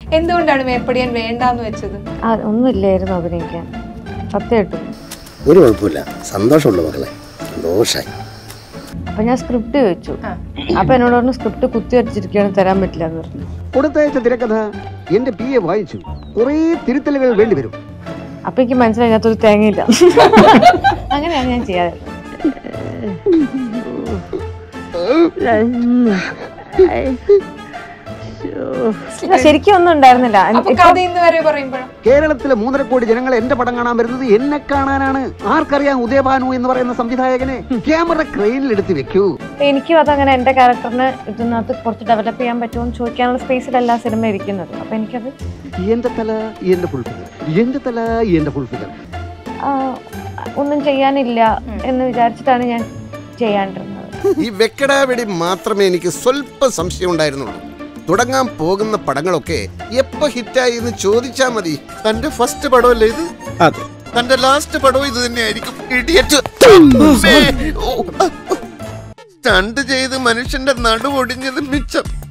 എന്തുകൊണ്ടാണ് മേപ്പടിയാൻ വേണ്ടാന്ന് വെച്ചത് ആ, ഒന്നുമില്ലായിരുന്നു അഭിനയിക്കാൻ സത്യമായിട്ടും ഒരു കുഴപ്പമില്ല സന്തോഷമുള്ളൂ മക്കളെ സന്തോഷായി അപ്പൊ ഞാൻ സ്ക്രിപ്റ്റ് ചോദിച്ചു ആ. അപ്പൊ എന്നോട് പറഞ്ഞു സ്ക്രിപ്റ്റ് കുത്തി വരച്ചിരിക്കുകയാണ് തരാൻ പറ്റില്ല എന്ന് പറഞ്ഞു കൊടുത്തയച്ച തിരക്കഥ എന്റെ പി എ വായിച്ചു കുറേ തിരുത്തലുകൾ വേണ്ടിവരും അപ്പൊ എനിക്ക് മനസ്സിലായി അതിനകത്തൊരു തേങ്ങയില്ല അങ്ങനെയാണ് ഞാൻ ചെയ്യാറ് ഇല്ല, ശരിക്കും ഒന്നും ഉണ്ടായിരുന്നില്ല അപ്പൊ ഇപ്പൊ കഥ ഇന്ന് വരെ പറയുമ്പോഴും കേരളത്തിലെ മൂന്നര കോടി ജനങ്ങൾ എന്റെ പടം കാണാൻ വരുന്നത് എന്നെ കാണാനാണ് ആർക്കറിയാം ഉദയഭാനു എന്ന് പറയുന്ന സംവിധായകനെ ക്യാമറ ക്രെയിനിൽ എടുത്ത് വെക്കൂ എനിക്കും അതങ്ങനെ എന്റെ ക്യാരക്ടറിന് ഇതിനകത്ത് കുറച്ച് ഡെവലപ്പ് ചെയ്യാൻ പറ്റുമോ എന്ന് ചോദിക്കാനുള്ള സ്പേസിലല്ല സിനിമ ഇരിക്കുന്നത് അപ്പൊ എനിക്കത് എന്റെ തല എന്റെ ഫുൾ ഫിഗർ എന്റെ തല എന്റെ ഫുൾ ഫിഗർ ആ, ഒന്നും ചെയ്യാനില്ല എന്ന് വിചാരിച്ചിട്ടാണ് ഞാൻ ചെയ്യാണ്ടിരുന്നത് ഈ വെക്കടാവെടി മാത്രമേ എനിക്ക് സ്വല്പം സംശയം ഉണ്ടായിരുന്നുള്ളൂ തുടങ്ങാൻ പോകുന്ന പടങ്ങളൊക്കെ എപ്പോ ഹിറ്റായി എന്ന് ചോദിച്ചാ മതി തന്റെ ഫസ്റ്റ് പടമല്ലേ ഇത് അതെ തന്റെ ലാസ്റ്റ് പടവും ഇത് തന്നെയായിരിക്കും ഇടിയറ്റ് സ്റ്റണ്ട് ചെയ്ത് മനുഷ്യന്റെ നടുവൊടിഞ്ഞത് മിച്ചം